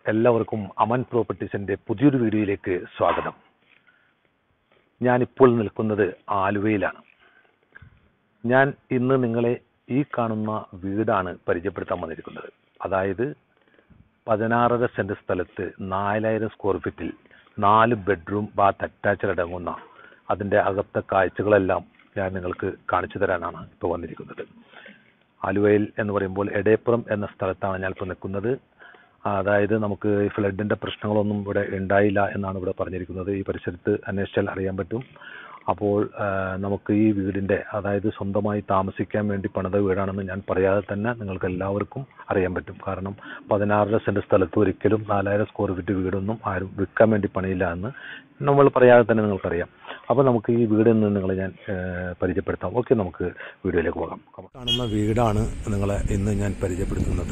എല്ലാവർക്കും അമൻ പ്രോപ്പർട്ടീസിന്റെ പുതിയൊരു വീഡിയോയിലേക്ക് സ്വാഗതം ഞാനിപ്പോൾ നിൽക്കുന്നത് ആലുവയിലാണ് ഞാൻ ഇന്ന് നിങ്ങളെ ഈ കാണുന്ന വീടാണ് പരിചയപ്പെടുത്താൻ വന്നിരിക്കുന്നത് അതായത് പതിനാറര സെന്റ് സ്ഥലത്ത് നാലായിരം സ്ക്വയർ ഫീറ്റിൽ നാല് ബെഡ്റൂം ബാത്ത് അറ്റാച്ചഡ് അടങ്ങുന്ന അതിൻ്റെ അകത്തെ കാഴ്ചകളെല്ലാം ഞാൻ നിങ്ങൾക്ക് കാണിച്ചു തരാനാണ് ഇപ്പോൾ വന്നിരിക്കുന്നത് ആലുവയിൽ എന്ന് പറയുമ്പോൾ എടേപ്പുറം എന്ന സ്ഥലത്താണ് ഞാൻ ഇപ്പോൾ നിൽക്കുന്നത് അതായത് നമുക്ക് ഈ ഫ്ലഡിൻ്റെ പ്രശ്നങ്ങളൊന്നും ഇവിടെ ഉണ്ടായില്ല എന്നാണ് ഇവിടെ പറഞ്ഞിരിക്കുന്നത് ഈ പരിസരത്ത് അന്വേഷിച്ചാൽ അറിയാൻ പറ്റും അപ്പോൾ ആ, നമുക്ക് ഈ വീടിൻ്റെ അതായത് സ്വന്തമായി താമസിക്കാൻ വേണ്ടി പണിത വീടാണെന്ന് ഞാൻ പറയാതെ തന്നെ നിങ്ങൾക്ക് എല്ലാവർക്കും അറിയാൻ പറ്റും കാരണം പതിനാറര സെൻറ്റ് സ്ഥലത്ത് ഒരിക്കലും നാലായിരം സ്ക്വയർ ഫീറ്റ് വീടൊന്നും ആരും വിൽക്കാൻ വേണ്ടി പണിയില്ല എന്ന് നമ്മൾ പറയാതെ തന്നെ നിങ്ങൾക്കറിയാം അപ്പോൾ നമുക്ക് ഈ വീട് നിന്ന് നിങ്ങളെ ഞാൻ ആ, പരിചയപ്പെടുത്താം ഓക്കെ നമുക്ക് വീഡിയോയിലേക്ക് പോകാം കാണുന്ന വീടാണ് നിങ്ങളെ ഇന്ന് ഞാൻ പരിചയപ്പെടുത്തുന്നത്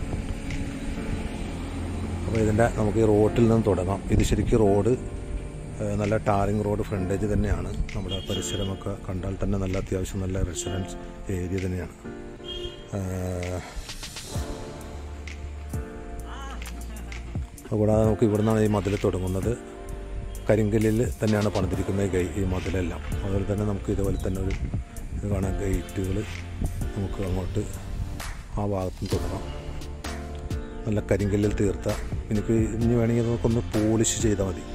അപ്പോൾ ഇതിൻ്റെ നമുക്ക് ഈ റോട്ടിൽ നിന്ന് തുടങ്ങാം ഇത് ശരിക്കും റോഡ് ഏഹ്, നല്ല ടാറിങ് റോഡ് ഫ്രണ്ടേജ് തന്നെയാണ് നമ്മുടെ പരിസരമൊക്കെ കണ്ടാൽ തന്നെ നല്ല അത്യാവശ്യം നല്ല റെസിഡൻസ് ഏരിയ തന്നെയാണ് ഏഹ്, അതുകൂടാതെ നമുക്ക് ഇവിടെ നിന്നാണ് ഈ മതിൽ തുടങ്ങുന്നത് കരിങ്കല്ലിൽ തന്നെയാണ് പണിതിരിക്കുന്നത് ഈ ഗൈ ഈ മതിലെല്ലാം അതുപോലെ തന്നെ നമുക്ക് ഇതുപോലെ തന്നെ ഒരു ഇത് കാണാൻ ഗേറ്റുകൾ നമുക്ക് അങ്ങോട്ട് ആ ഭാഗത്തും തുടങ്ങാം നല്ല കരിങ്കല്ലിൽ തീർത്ത എനിക്ക് ഇനി വേണമെങ്കിൽ നമുക്കൊന്ന് പോളിഷ് ചെയ്താൽ മതി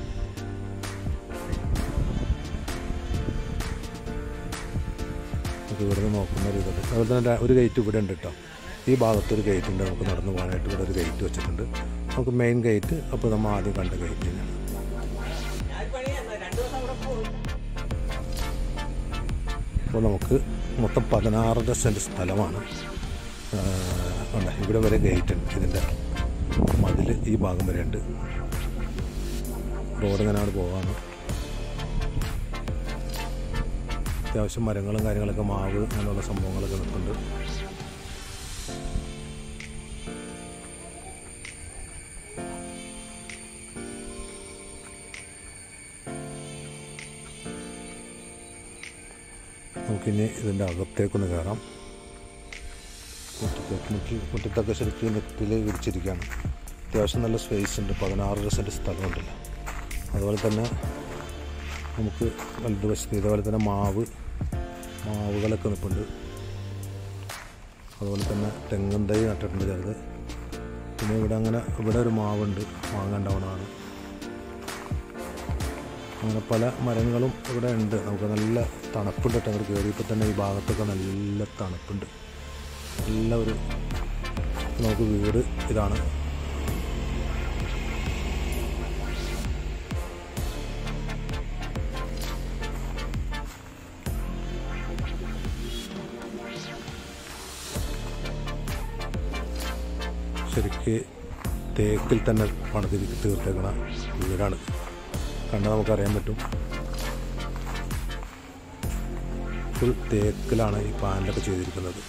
നമുക്ക് ഇവിടെ നിന്ന് നോക്കുന്ന ഒരു ഇതൊക്കെ അതുപോലെ തന്നെ ഒരു ഗേറ്റ് ഇവിടെ ഉണ്ട് കേട്ടോ ഈ ഭാഗത്തൊരു ഗേറ്റ് ഉണ്ട് നമുക്ക് നടന്നു പോകാനായിട്ട് ഇവിടെ ഒരു ഗേറ്റ് വെച്ചിട്ടുണ്ട് നമുക്ക് മെയിൻ ഗേറ്റ് അപ്പോൾ നമ്മൾ ആദ്യം കണ്ട ഗേറ്റ് തന്നെയാണ് അപ്പോൾ നമുക്ക് മൊത്തം പതിനാറര സെൻറ്റ് സ്ഥലമാണ് ആ, ഉണ്ട് ഇവിടെ വരെ ഗേറ്റ് ഉണ്ട് ഇതിൻ്റെ മതിൽ ഈ ഭാഗം വരെ ഉണ്ട് റോഡ് ഇങ്ങനെ അവിടെ പോകാണ് അത്യാവശ്യം മരങ്ങളും കാര്യങ്ങളൊക്കെ മാവ് അങ്ങനെയുള്ള സംഭവങ്ങളൊക്കെ നിൽക്കുന്നുണ്ട് നമുക്കിനി ഇതിൻ്റെ അകത്തേക്കൊന്ന് കയറാം മുറ്റത്തേക്ക് മുറ്റി മുറ്റത്തൊക്കെ ശരിക്കും നെറ്റിൽ വിരിച്ചിരിക്കുകയാണ് അത്യാവശ്യം നല്ല സ്പേസ് ഉണ്ട് പതിനാറര സെൻറ്റ് സ്ഥലമുണ്ടല്ലോ അതുപോലെ തന്നെ നമുക്ക് വലതുവശത്ത് ഇതേപോലെ തന്നെ മാവ് മാവുകളൊക്കെ നിൽപ്പുണ്ട് അതുപോലെ തന്നെ തെങ്ങും തൈ നട്ടിട്ടുണ്ട് ചെറുത് പിന്നെ ഇവിടെ അങ്ങനെ ഇവിടെ ഒരു മാവുണ്ട് മാങ്ങണ്ടാവണമാണ് അങ്ങനെ പല മരങ്ങളും ഇവിടെ ഉണ്ട് നമുക്ക് നല്ല തണുപ്പുണ്ട് കേട്ടോ അങ്ങോട്ട് കയറിയപ്പോൾ തന്നെ ഈ ഭാഗത്തൊക്കെ നല്ല തണുപ്പുണ്ട് നല്ല ഒരു നമുക്ക് വീട് ഇതാണ് ശരിക്ക് തേക്കിൽ തന്നെ പണിതിരി തീർത്തേക്കണ വീടാണ് കണ്ടാൽ നമുക്കറിയാൻ പറ്റും ഫുൾ തേക്കിലാണ് ഈ പാനലൊക്കെ ചെയ്തിരിക്കുന്നത്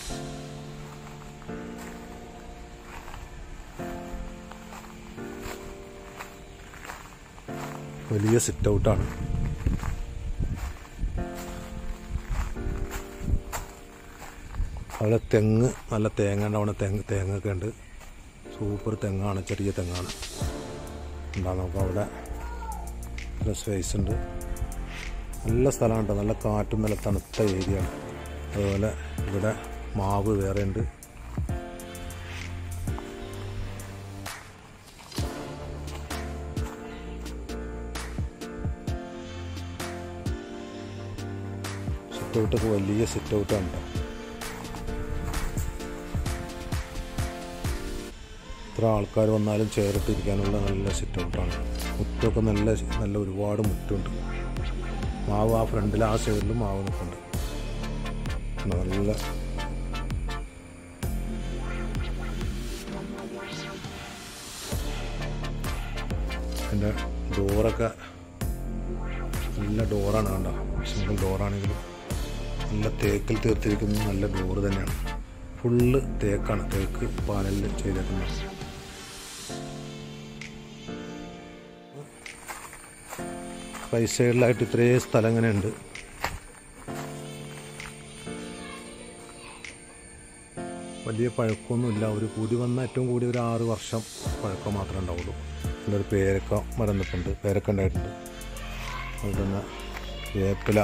വലിയ സിറ്റ് ഔട്ടാണ് അവിടെ തെങ്ങ് നല്ല തേങ്ങ ഉണ്ടാവണ തെങ്ങ് തേങ്ങൊക്കെ ഉണ്ട് സൂപ്പർ തെങ്ങാണ് ചെറിയ തെങ്ങാണ് ഉണ്ടാകും നമുക്ക് അവിടെ നല്ല സ്പേസ് ഉണ്ട് നല്ല സ്ഥലമാണ് കേട്ടോ നല്ല കാറ്റും നല്ല തണുത്ത ഏരിയ ആണ് അതുപോലെ ഇവിടെ മാവ് വേറെ ഉണ്ട് സിറ്റ് ഔട്ടൊക്കെ വലിയ സിറ്റ് ഔട്ടാണ് കേട്ടോ എത്ര ആൾക്കാർ വന്നാലും ചേർത്തിരിക്കാനുള്ള നല്ല സിറ്റ് ഔട്ടാണ് മുറ്റമൊക്കെ നല്ല നല്ല ഒരുപാട് മുറ്റുണ്ട് മാവ് ആ ഫ്രണ്ടിൽ ആ സൈഡിലും മാവ് നിൽക്കുന്നുണ്ട് നല്ല എൻ്റെ ഡോറൊക്കെ നല്ല ഡോറാണ് കണ്ട സിംഗിൾ ഡോറാണെങ്കിലും നല്ല തേക്കിൽ തീർത്തിരിക്കുന്ന നല്ല ഡോറ് തന്നെയാണ് ഫുള്ള് തേക്കാണ് തേക്ക് പാനലിൽ ചെയ്തേക്കുന്നത് റൈറ്റ് സൈഡിലായിട്ട് ഇത്രയും സ്ഥലം ഇങ്ങനെ ഉണ്ട് വലിയ പഴക്കമൊന്നുമില്ല ഒരു കൂടി വന്ന ഏറ്റവും കൂടി ഒരു ആറ് വർഷം പഴക്കം മാത്രമേ ഉണ്ടാവുള്ളൂ ഇവിടെ ഒരു പേരക്ക മരം നിൽപ്പുണ്ട് പേരക്ക ഉണ്ടായിട്ടുണ്ട് അതുപോലെ തന്നെ വേപ്പില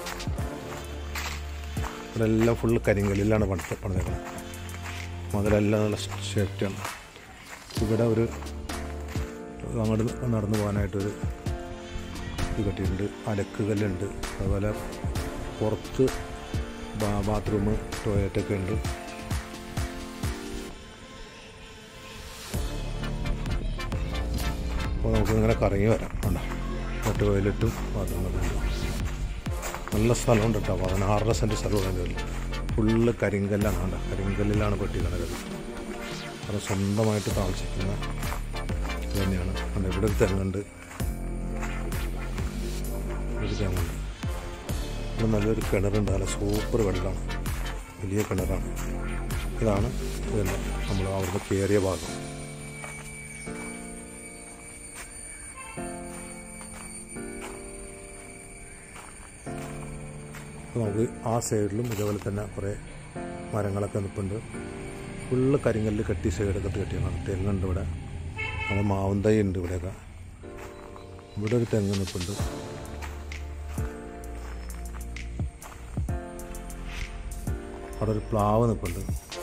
ഇവിടെ എല്ലാം ഫുള്ള് കരിങ്കല്ലിലാണ് പണിത് പണിതേക്കുന്നത് മുതലെല്ലാം നല്ല സേഫ്റ്റിയാണ് ഇവിടെ ഒരു അങ്ങോട്ട് നടന്നു പോകാനായിട്ടൊരു ഇത് കെട്ടിയിട്ടുണ്ട് അലക്കുകല്ലുണ്ട് അതുപോലെ പുറത്ത് ബാ- ബാത്റൂം ടോയ്ലറ്റൊക്കെ ഉണ്ട് അപ്പോൾ നമുക്ക് ഇങ്ങനെ കറങ്ങി വരാം കണ്ടോ മറ്റു ടോയ്ലറ്റും ബാത്റൂമൊക്കെ ഉണ്ട് നല്ല സ്ഥലമുണ്ട് കേട്ടോ പതിനാറര സെൻറ്റ് സ്ഥലമുണ്ട് അതിൽ ഫുള്ള് കരിങ്കല്ലാണ് കണ്ട കരിങ്കല്ലിലാണ് പെട്ടി കിടക്കുന്നത് കാരണം സ്വന്തമായിട്ട് താമസിക്കുന്ന ഇത് തന്നെയാണ് കണ്ട ഇവിടെ ഒരു തെങ്ങുണ്ട് ഒരു തെങ്ങുണ്ട് ഇവിടെ നല്ലൊരു കിണറുണ്ട് നല്ല സൂപ്പർ വെള്ളമാണ് വലിയ കിണറാണ് ഇതാണ് പിന്നെ നമ്മൾ അവിടുന്ന് കയറിയ ഭാഗം അപ്പോൾ നമുക്ക് ആ സൈഡിലും ഇതേപോലെ തന്നെ കുറേ മരങ്ങളൊക്കെ നിൽപ്പുണ്ട് ഫുള്ള് കരിങ്കല്ല് കെട്ടി സൈഡൊക്കെ കെട്ടിയാണ് തെങ്ങുണ്ട് ഇവിടെ നമ്മുടെ മാവും തൈ ഉണ്ട് ഇവിടെയൊക്കെ ഇവിടെ ഒരു തെങ്ങ് നിൽപ്പുണ്ട് അവിടെ ഒരു പ്ലാവ് നിൽപ്പുണ്ട്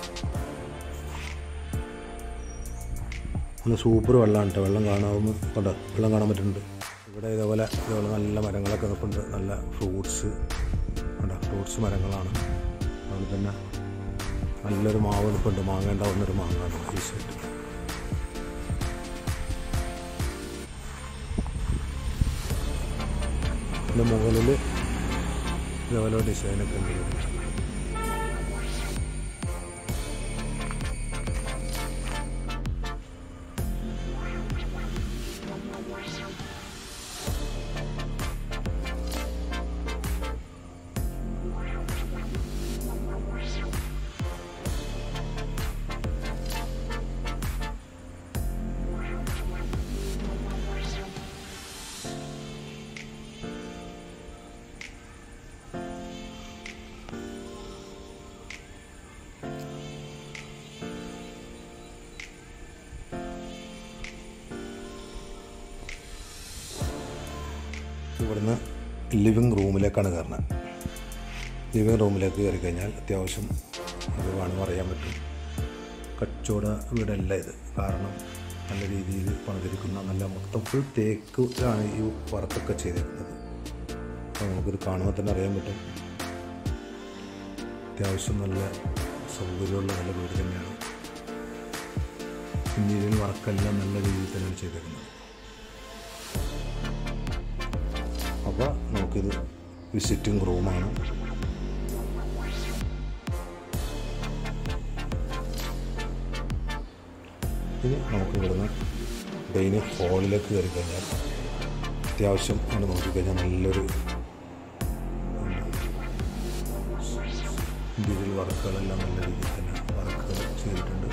നല്ല സൂപ്പർ വെള്ളമാണ് കേട്ടോ വെള്ളം കാണാവുന്ന കണ്ടോ വെള്ളം കാണാൻ പറ്റുന്നുണ്ട് ഇവിടെ ഇതേപോലെ ഇതേപോലെ നല്ല മരങ്ങളൊക്കെ നിൽപ്പുണ്ട് നല്ല ഫ്രൂട്ട്സ് കണ്ടോ ഫ്രൂട്ട്സ് മരങ്ങളാണ് അതുപോലെ തന്നെ നല്ലൊരു മാവ് നിൽപ്പുണ്ട് മാങ്ങ ഉണ്ടാവുന്നൊരു മാങ്ങാണ് ഈ സൈഡ് ഇതിൻ്റെ മുകളിൽ ഇതേപോലെ ഡിസൈനൊക്കെ ഉണ്ട് ഇതിന്. ഇവിടുന്ന് ലിവിങ് റൂമിലേക്കാണ് കയറുന്നത് ലിവിങ് റൂമിലേക്ക് കയറി കഴിഞ്ഞാൽ അത്യാവശ്യം ഇത് വേണമെന്ന് അറിയാൻ പറ്റും കച്ചവട വീടല്ല ഇത് കാരണം നല്ല രീതിയിൽ പണിതിരിക്കുന്ന നല്ല മൊത്തം ഫുൾ തേക്കിലാണ് ഈ വർക്കൊക്കെ ചെയ്തിരിക്കുന്നത് അപ്പോൾ നമുക്കിത് കാണുമ്പോൾ തന്നെ അറിയാൻ പറ്റും അത്യാവശ്യം നല്ല സൗകര്യമുള്ള നല്ല വീട് തന്നെയാണ് ഇന്ത്യയിൽ വർക്കെല്ലാം നല്ല രീതിയിൽ തന്നെയാണ് ചെയ്തിരിക്കുന്നത് അപ്പോൾ നമുക്കിത് വിസിറ്റിംഗ് റൂമാണ് ഇനി നമുക്ക് ഇവിടുന്ന് ഡൈനിങ് ഹാളിലേക്ക് കയറി കഴിഞ്ഞാൽ അത്യാവശ്യം അവിടെ നോക്കിക്കഴിഞ്ഞാൽ നല്ലൊരു ഇന്ത്യയിൽ വർക്കുകളെല്ലാം നല്ല രീതിയിൽ തന്നെ വർക്കുകൾ ചെയ്തിട്ടുണ്ട്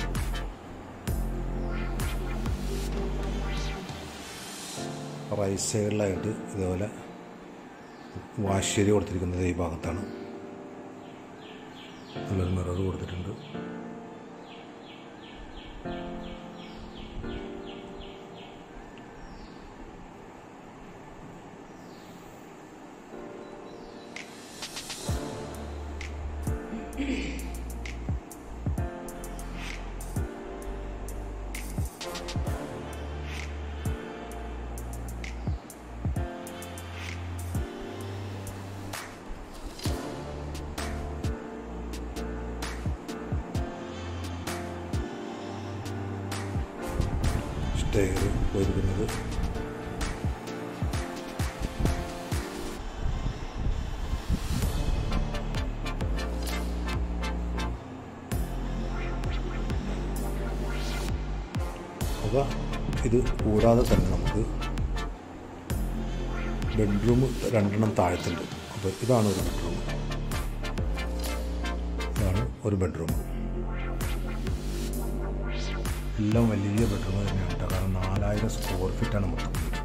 റൈറ്റ് സൈഡിലായിട്ട് ഇതേപോലെ വാശ്ശേരി കൊടുത്തിരിക്കുന്നത് ഈ ഭാഗത്താണ് നല്ലൊരു മിറർ കൊടുത്തിട്ടുണ്ട് സ്റ്റെയർ പോയിരിക്കുന്നത് അപ്പോൾ ഇത് കൂടാതെ തന്നെ നമുക്ക് ബെഡ്റൂം രണ്ടെണ്ണം താഴത്തുണ്ട് അപ്പോൾ ഇതാണ് ഒരു ബെഡ്റൂം ഇതാണ് ഒരു ബെഡ്റൂം എല്ലാം വലിയ ബെഡ്റൂം തന്നെയാണ് കേട്ടോ കാരണം നാലായിരം സ്ക്വയർ ഫീറ്റാണ് മൊത്തം വീട്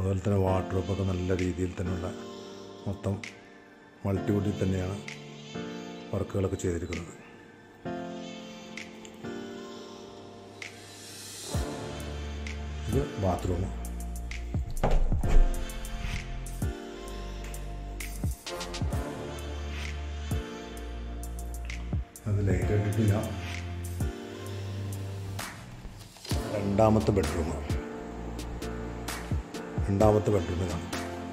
അതുപോലെ തന്നെ വാർഡ്രോബൊക്കെ നല്ല രീതിയിൽ തന്നെയുള്ള മൊത്തം മൾട്ടിവുഡിൽ തന്നെയാണ് വർക്കുകളൊക്കെ ചെയ്തിരിക്കുന്നത് ഇത് ബാത്റൂം അത് ലൈറ്റ് ഇട്ടിട്ടില്ല രണ്ടാമത്തെ ബെഡ്റൂം രണ്ടാമത്തെ ബെഡ്റൂം ഇതാണ്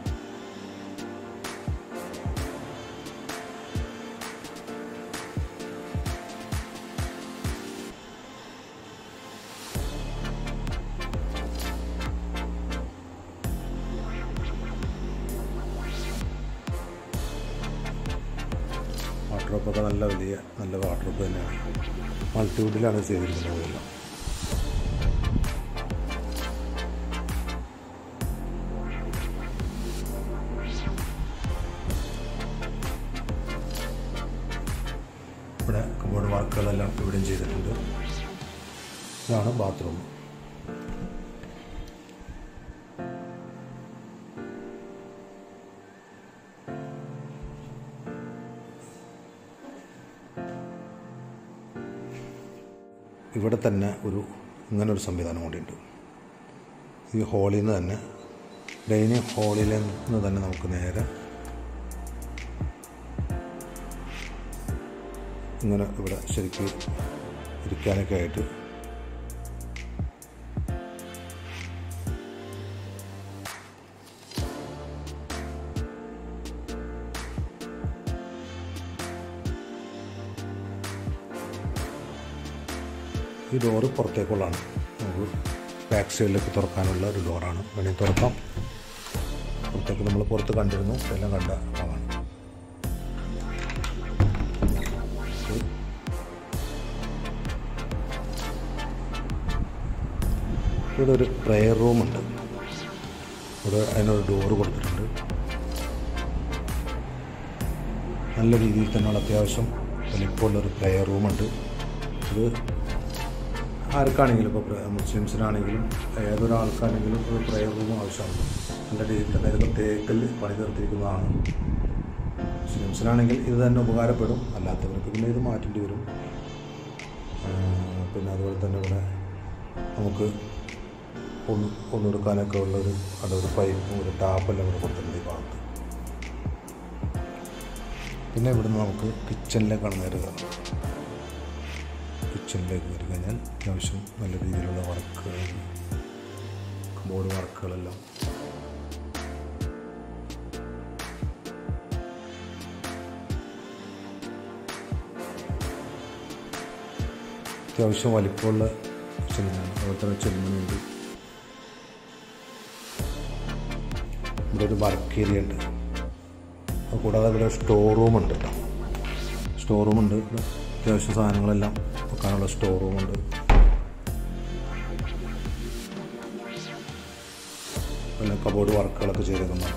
വാട്ടർഡ്രോപ്പൊക്കെ നല്ല വലിയ നല്ല വാട്ടർഡ്രോപ്പ് തന്നെയാണ് മൾട്ടിവുഡിലാണ് ചെയ്തിരിക്കുന്നത് എല്ലാം ഇവിടെ കബോർഡ് വർക്കുകളെല്ലാം ഇവിടെയും ചെയ്തിട്ടുണ്ട് ഇതാണ് ബാത്റൂം ഇവിടെ തന്നെ ഒരു ഇങ്ങനൊരു സംവിധാനം കൂടിയുണ്ട് ഈ ഹാളിൽ നിന്ന് തന്നെ ഡൈനിങ് ഹാളിൽ നിന്ന് തന്നെ നമുക്ക് നേരെ ഇങ്ങനെ ഇവിടെ ശരിക്കും ഇരിക്കാനൊക്കെ ആയിട്ട് ഈ ഡോറ് പുറത്തേക്കുള്ളതാണ് നമുക്ക് ബാക്ക് സൈഡിലേക്ക് തുറക്കാനുള്ള ഒരു ഡോറാണ് വേണമെങ്കിൽ തുറക്കാം പുറത്തേക്ക് നമ്മൾ പുറത്ത് കണ്ടിരുന്നു എല്ലാം കണ്ട ഭാഗമാണ് ഇവിടെ ഒരു പ്രെയർ റൂമുണ്ട് ഇവിടെ അതിനൊരു ഡോറ് കൊടുത്തിട്ടുണ്ട് നല്ല രീതിയിൽ തന്നെയുള്ള അത്യാവശ്യം വലിപ്പമുള്ളൊരു പ്രെയർ റൂമുണ്ട് ഇത് ആർക്കാണെങ്കിലും ഇപ്പോൾ മുസ്ലിംസിനാണെങ്കിലും ഏതൊരാൾക്കാണെങ്കിലും ഒരു പ്രെയർ റൂം ആവശ്യമാണ് നല്ല രീതിയിൽ തന്നെ ഇതൊക്കെ തേക്കൽ പണി തീർത്തിരിക്കുന്നതാണ് മുസ്ലിംസിനാണെങ്കിൽ ഇത് തന്നെ ഉപകാരപ്പെടും അല്ലാത്തവർക്ക് പിന്നെ ഇത് മാറ്റേണ്ടി വരും ആ, പിന്നെ അതുപോലെ തന്നെ ഇവിടെ നമുക്ക് ഒന്ന് ഒന്നെടുക്കാനൊക്കെ ഉള്ളൊരു അവിടെ ഒരു പൈപ്പും ഒരു ടാപ്പെല്ലാം ഇവിടെ കൊടുത്തിട്ടുണ്ട് ഈ ഭാഗത്ത് പിന്നെ ഇവിടുന്ന് നമുക്ക് കിച്ചണിലേക്കാണ് നേരെ കയറുന്നത് കിച്ചണിലേക്ക് കയറി കഴിഞ്ഞാൽ അത്യാവശ്യം നല്ല രീതിയിലുള്ള വർക്കുകൾ ബോർഡ് വർക്കുകളെല്ലാം അത്യാവശ്യം വലിപ്പമുള്ള കിച്ചണാണ് അതുപോലെ തന്നെ ചെമ്മനുണ്ട് ഇവിടെ ഒരു വർക്ക് ഏരിയ ഉണ്ട് അത് കൂടാതെ ഇവിടെ സ്റ്റോർ റൂം ഉണ്ട് കേട്ടോ സ്റ്റോർ റൂം ഉണ്ട് ഇവിടെ അത്യാവശ്യം സാധനങ്ങളെല്ലാം വെക്കാനുള്ള സ്റ്റോർ റൂം ഉണ്ട് പിന്നെ കബോർഡ് വർക്കുകളൊക്കെ ചെയ്തേക്കുന്നതാണ്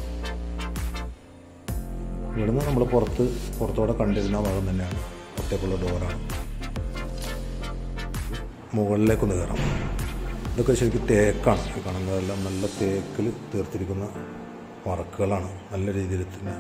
ഇവിടുന്ന് നമ്മൾ പുറത്ത് പുറത്തോടെ കണ്ടിരുന്ന ഭാഗം തന്നെയാണ് പുറത്തേക്കുള്ള ഡോറാണ് മുകളിലേക്കൊന്ന് കയറാം ഇതൊക്കെ ശരിക്കും തേക്കാണ് ഈ കാണുന്നതെല്ലാം നല്ല തേക്കിൽ തീർത്തിരിക്കുന്ന വർക്കുകളാണ് നല്ല രീതിയിൽ തന്നെ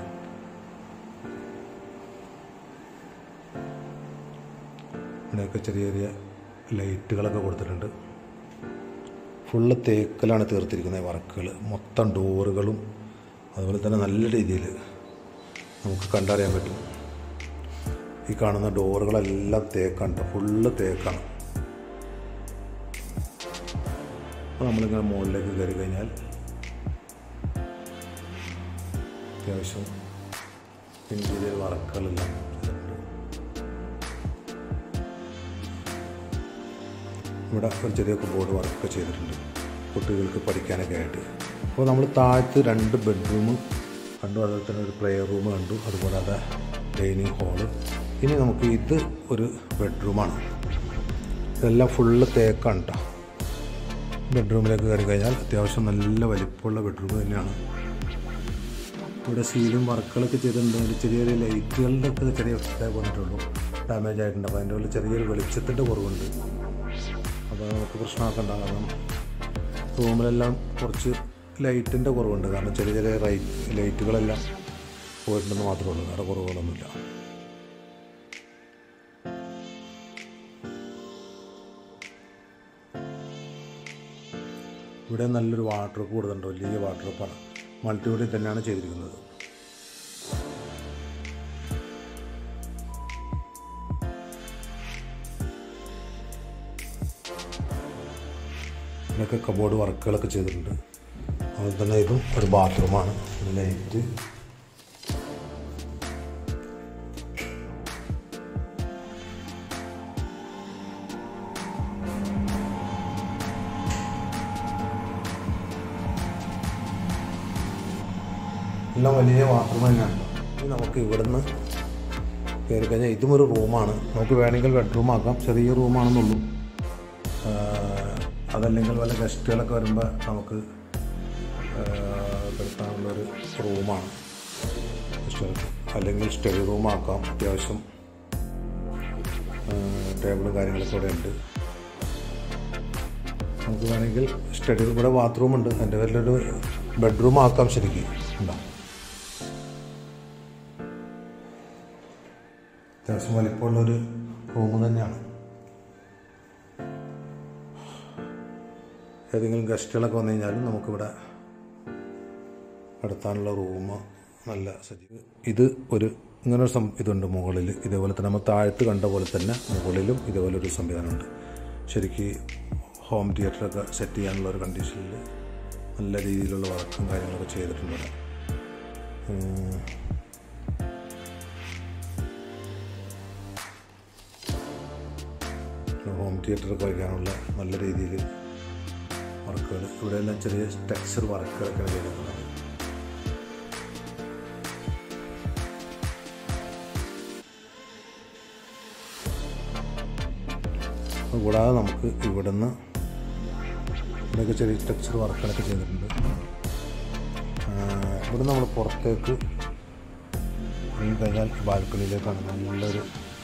ഇവിടെയൊക്കെ ചെറിയ ചെറിയ ലൈറ്റുകളൊക്കെ കൊടുത്തിട്ടുണ്ട് ഫുള്ള് തേക്കിലാണ് തീർത്തിരിക്കുന്നത് ഈ വർക്കുകൾ മൊത്തം ഡോറുകളും അതുപോലെ തന്നെ നല്ല രീതിയിൽ നമുക്ക് കണ്ടറിയാൻ പറ്റും ഈ കാണുന്ന ഡോറുകളെല്ലാം തേക്കാണ് ട്ടോ. ഫുള്ള് തേക്കാണ് അപ്പോൾ നമ്മളിങ്ങനെ മുകളിലേക്ക് കയറി കഴിഞ്ഞാൽ അത്യാവശ്യം ഇൻറ്റീരിയർ വർക്കുകളെല്ലാം ചെയ്തിട്ടുണ്ട് ഇവിടെ ഒരു ചെറിയ ബോർഡ് വർക്കൊക്കെ ചെയ്തിട്ടുണ്ട് കുട്ടികൾക്ക് പഠിക്കാനൊക്കെ ആയിട്ട് അപ്പോൾ നമ്മൾ താഴത്ത് രണ്ട് ബെഡ്റൂം കണ്ടു അതുപോലെ തന്നെ ഒരു പ്ലെയർ റൂം കണ്ടു അതുകൂടാതെ ഡൈനിങ് ഹാള് ഇനി നമുക്ക് ഇത് ഒരു ബെഡ്റൂമാണ് ഇതെല്ലാം ഫുള്ള് തേക്കാണ് കേട്ടോ ബെഡ്റൂമിലേക്ക് കയറി കഴിഞ്ഞാൽ അത്യാവശ്യം നല്ല വലിപ്പമുള്ള ബെഡ്റൂം തന്നെയാണ് ഇവിടെ സീലിംഗ് വർക്കുകളൊക്കെ ചെയ്തിട്ടുണ്ട് അതിൽ ചെറിയ ചെറിയ ലൈറ്റുകളുടെ ഒക്കെ ചെറിയ ഇതേ വന്നിട്ടുള്ളൂ ഡാമേജ് ആയിട്ടുണ്ട് അപ്പോൾ അതിൻ്റെ ഉള്ളിൽ ചെറിയൊരു വെളിച്ചത്തിൻ്റെ കുറവുണ്ട് അപ്പോൾ നമുക്ക് പ്രശ്നമാക്കണ്ട കാരണം റൂമിലെല്ലാം കുറച്ച് ലൈറ്റിൻ്റെ കുറവുണ്ട് കാരണം ചെറിയ ചെറിയ റൈ ലൈറ്റുകളെല്ലാം പോയിട്ടുണ്ടെന്ന് മാത്രമേ ഉള്ളൂ വേറെ കുറവുകളൊന്നുമില്ല ഇവിടെ നല്ലൊരു വാട്ടർ കൂടുന്നുണ്ട് വലിയ വാട്ടർ പാണ് മൾട്ടിവുഡിൽ തന്നെയാണ് ചെയ്തിരിക്കുന്നത് ഇതിലൊക്കെ കബോർഡ് വർക്കുകളൊക്കെ ചെയ്തിട്ടുണ്ട് അതുപോലെ തന്നെ ഇതും ഒരു ബാത്റൂമാണ് ഒരു ലൈറ്റ് എല്ലാം വലിയ ബാത്റൂം തന്നെയാണ് ഇനി നമുക്ക് ഇവിടുന്ന് കയറി കഴിഞ്ഞാൽ ഇതും ഒരു റൂമാണ് നമുക്ക് വേണമെങ്കിൽ ബെഡ്റൂം ആക്കാം ചെറിയ റൂമാണെന്നുള്ളൂ ആഹ് അതല്ലെങ്കിൽ വല്ല ഗസ്റ്റുകളൊക്കെ വരുമ്പോൾ നമുക്ക് ആഹ് കിടത്താനുള്ളൊരു റൂമാണ് ഗസ്റ്റുകൾക്ക് അല്ലെങ്കിൽ സ്റ്റഡി റൂമാക്കാം അത്യാവശ്യം ആഹ് ടേബിളും കാര്യങ്ങളൊക്കെ ഇവിടെ ഉണ്ട് നമുക്ക് വേണമെങ്കിൽ സ്റ്റഡി ഇവിടെ ബാത്റൂം ഉണ്ട് എൻ്റെ പേരിലൊരു ബെഡ്റൂം ആക്കാം ശരിക്കും ഉണ്ടാവും അത്യാവശ്യം വലിപ്പമുള്ളൊരു റൂം തന്നെയാണ് ഏതെങ്കിലും ഗസ്റ്റുകളൊക്കെ വന്നു കഴിഞ്ഞാലും നമുക്കിവിടെ നടത്താനുള്ള റൂം നല്ല സജ്ജീ ഇത് ഒരു ഇങ്ങനെ ഒരു സം ഇതുണ്ട് മുകളിൽ ഇതേപോലെ തന്നെ നമ്മൾ താഴത്ത് കണ്ട പോലെ തന്നെ മുകളിലും ഇതേപോലെ ഒരു സംവിധാനമുണ്ട് ശരിക്ക് ഹോം തിയേറ്ററൊക്കെ സെറ്റ് ചെയ്യാനുള്ള ഒരു കണ്ടീഷനിൽ നല്ല രീതിയിലുള്ള വർക്കും കാര്യങ്ങളൊക്കെ ചെയ്തിട്ടുണ്ട് ഇവിടെ ഉം. ഹോം തിയേറ്ററൊക്കെ വയ്ക്കാനുള്ള നല്ല രീതിയിൽ വർക്കുകൾ ഇവിടെ എല്ലാം ചെറിയ ടെക്സ്ചർ വർക്കുകളൊക്കെയാണ് ചെയ്തിട്ടുള്ളത് കൂടാതെ നമുക്ക് ഇവിടുന്ന് ഇവിടെയൊക്കെ ചെറിയ ടെക്സ്ചർ വർക്കുകളൊക്കെ ചെയ്തിട്ടുണ്ട് ആഹ് ഇവിടെ നമ്മൾ പുറത്തേക്ക് ഇറങ്ങി കഴിഞ്ഞാൽ ബാൽക്കണിയിലേക്കാണ് നല്ലൊരു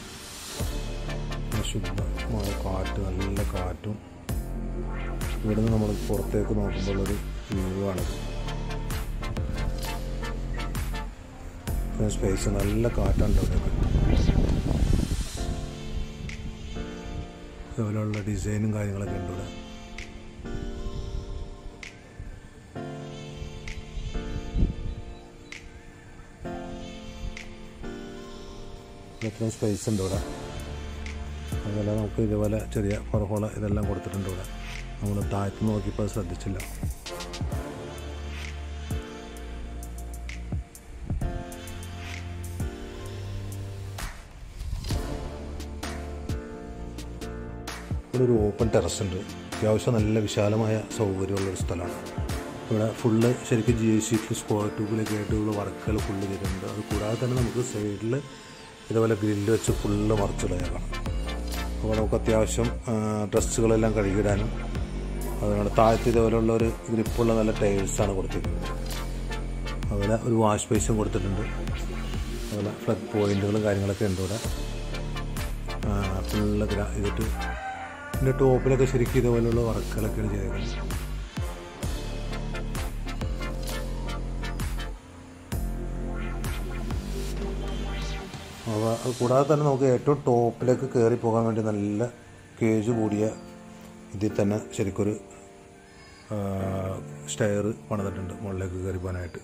ശുദ്ധമായ കാറ്റ് നല്ല കാറ്റും ഇവിടുന്ന് നമ്മൾ പുറത്തേക്ക് നോക്കുമ്പോഴൊരു വ്യൂ ആണിത് സ്പേസ് നല്ല കാറ്റാണ് ഇവിടെയൊക്കെ ഇതുപോലെയുള്ള ഡിസൈനും കാര്യങ്ങളൊക്കെ ഉണ്ട് ഇവിടെ ഇത്രയും സ്പേസ് ഉണ്ട് ഇവിടെ അതുപോലെ നമുക്ക് ഇതുപോലെ ചെറിയ പുറകോള ഇതെല്ലാം കൊടുത്തിട്ടുണ്ട് ഇവിടെ നമ്മൾ താഴത്ത് നോക്കിയപ്പോൾ അത് ശ്രദ്ധിച്ചില്ല ഇവിടെ ഒരു ഓപ്പൺ ടെറസ് ഉണ്ട് അത്യാവശ്യം നല്ല വിശാലമായ സൗകര്യമുള്ളൊരു സ്ഥലമാണ് ഇവിടെ ഫുള്ള് ശരിക്കും ജി എസ് സീറ്റിൽ സ്ക്വയർ ട്യൂബിലൊക്കെ ആയിട്ടുള്ള വർക്കുകൾ ഫുള്ള് ചെയ്തിട്ടുണ്ട് അത് കൂടാതെ തന്നെ നമുക്ക് സൈഡിൽ ഇതുപോലെ ഗ്രില്ല് വെച്ച് ഫുള്ള് മറച്ചിടയാണ് അപ്പോൾ നമുക്ക് അത്യാവശ്യം ആ, ഡ്രസ്സുകളെല്ലാം കഴുകിയിടാനും അതുകൊണ്ട് താഴത്ത് ഇതുപോലെയുള്ള ഒരു ഗ്രിപ്പുള്ള നല്ല ടൈൽസാണ് കൊടുത്തിരിക്കുന്നത് അതുപോലെ ഒരു വാഷ് ബേസും കൊടുത്തിട്ടുണ്ട് അതുപോലെ ഫ്ലഗ് പോയിന്റുകളും കാര്യങ്ങളൊക്കെ ഉണ്ട് ഇവിടെ ഫുള്ള് ഗ്രാ ഇതിട്ട് ഇതിൻ്റെ ടോപ്പിലൊക്കെ ശരിക്കും ഇതുപോലെയുള്ള വർക്കുകളൊക്കെയാണ് ചെയ്തേക്കുന്നത് അപ്പോൾ അത് കൂടാതെ തന്നെ നമുക്ക് ഏറ്റവും ടോപ്പിലേക്ക് കയറി പോകാൻ വേണ്ടി നല്ല കേജ് കൂടിയ ഇതിൽ തന്നെ ശരിക്കൊരു സ്റ്റെയർ പണിതിട്ടുണ്ട് മുകളിലേക്ക് കയറി പോകാനായിട്ട്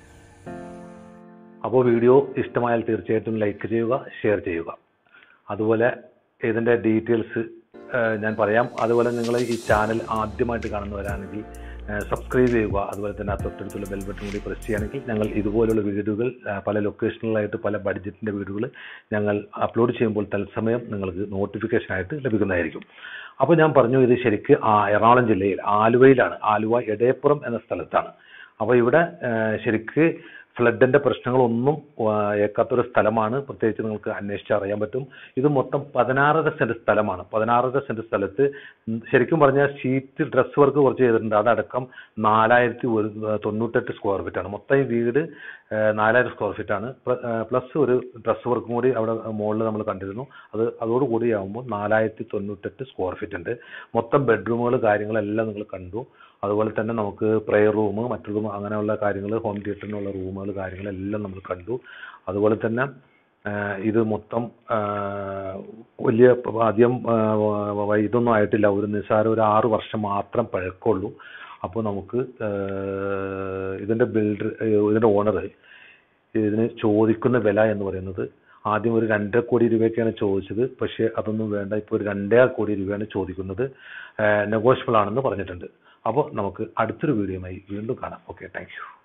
അപ്പോൾ വീഡിയോ ഇഷ്ടമായാൽ തീർച്ചയായിട്ടും ലൈക്ക് ചെയ്യുക ഷെയർ ചെയ്യുക അതുപോലെ ഇതിൻ്റെ ഡീറ്റെയിൽസ് ഞാൻ പറയാം അതുപോലെ നിങ്ങൾ ഈ ചാനൽ ആദ്യമായിട്ട് കാണുന്നവരാണെങ്കിൽ സബ്സ്ക്രൈബ് ചെയ്യുക അതുപോലെ തന്നെ ആ തൊട്ടടുത്തുള്ള ബെൽ ബട്ടൺ കൂടി പ്രസ് ചെയ്യുകയാണെങ്കിൽ ഞങ്ങൾ ഇതുപോലുള്ള വീഡിയോകൾ ആ, പല ലൊക്കേഷനിലായിട്ട് പല ബഡ്ജറ്റിൻ്റെ വീഡിയോകൾ ഞങ്ങൾ അപ്ലോഡ് ചെയ്യുമ്പോൾ തത്സമയം നിങ്ങൾക്ക് നോട്ടിഫിക്കേഷൻ ആയിട്ട് ലഭിക്കുന്നതായിരിക്കും അപ്പോൾ ഞാൻ പറഞ്ഞു ഇത് ശരിക്ക് ആ എറണാകുളം ജില്ലയിൽ ആലുവയിലാണ് ആലുവ എടയപ്പുറം എന്ന സ്ഥലത്താണ് അപ്പോൾ ഇവിടെ ആ, ശരിക്ക് ഫ്ലഡിന്റെ പ്രശ്നങ്ങളൊന്നും ആ, ഏക്കാത്തൊരു സ്ഥലമാണ് പ്രത്യേകിച്ച് നിങ്ങൾക്ക് അന്വേഷിച്ച് അറിയാൻ പറ്റും ഇത് മൊത്തം പതിനാറര സെന്റ് സ്ഥലമാണ് പതിനാറര സെന്റ് സ്ഥലത്ത് ഉം ശരിക്കും പറഞ്ഞാൽ ഷീറ്റ് ഡ്രസ് വർക്ക് കുറച്ച് ചെയ്തിട്ടുണ്ട് അതടക്കം നാലായിരത്തി ഒരു തൊണ്ണൂറ്റെട്ട് സ്ക്വയർ ഫീറ്റ് ആണ് മൊത്തം ഈ വീട് ഏഹ്, നാലായിരം സ്ക്വയർ ഫീറ്റ് ആണ് പ്ലസ് ഒരു ഡ്രസ് വർക്കും കൂടി അവിടെ മുകളിൽ നമ്മൾ കണ്ടിരുന്നു അത് അതോടുകൂടി ആകുമ്പോൾ നാലായിരത്തി തൊണ്ണൂറ്റെട്ട് സ്ക്വയർ ഫീറ്റ് ഉണ്ട് മൊത്തം ബെഡ്റൂമുകൾ കാര്യങ്ങളെല്ലാം നിങ്ങൾ കണ്ടു അതുപോലെ തന്നെ നമുക്ക് പ്രെയർ റൂം മറ്റു റൂം അങ്ങനെയുള്ള കാര്യങ്ങൾ ഹോം തിയേറ്ററിനുള്ള റൂമുകൾ കാര്യങ്ങളെല്ലാം നമ്മൾ കണ്ടു അതുപോലെ തന്നെ ആഹ് ഇത് മൊത്തം ആഹ് വലിയ പ- അധികം ആഹ് വ- ഇതൊന്നും ആയിട്ടില്ല ഒരു നിസ്സാരം ഒരു ആറ് വർഷം മാത്രം പഴക്കമുള്ളൂ അപ്പോൾ നമുക്ക് ആഹ് ഇതിൻ്റെ ബിൽഡർ ഇതിൻ്റെ ഓണർ ഇതിന് ചോദിക്കുന്ന വില എന്ന് പറയുന്നത് ആദ്യം ഒരു രണ്ടര കോടി രൂപയൊക്കെയാണ് ചോദിച്ചത് പക്ഷേ അതൊന്നും വേണ്ട ഇപ്പോൾ ഒരു രണ്ടേ കോടി രൂപയാണ് ചോദിക്കുന്നത് നെഗോഷ്യബിൾ ആണെന്ന് പറഞ്ഞിട്ടുണ്ട് അപ്പോൾ നമുക്ക് അടുത്തൊരു വീഡിയോയുമായി വീണ്ടും കാണാം ഓക്കെ താങ്ക് യു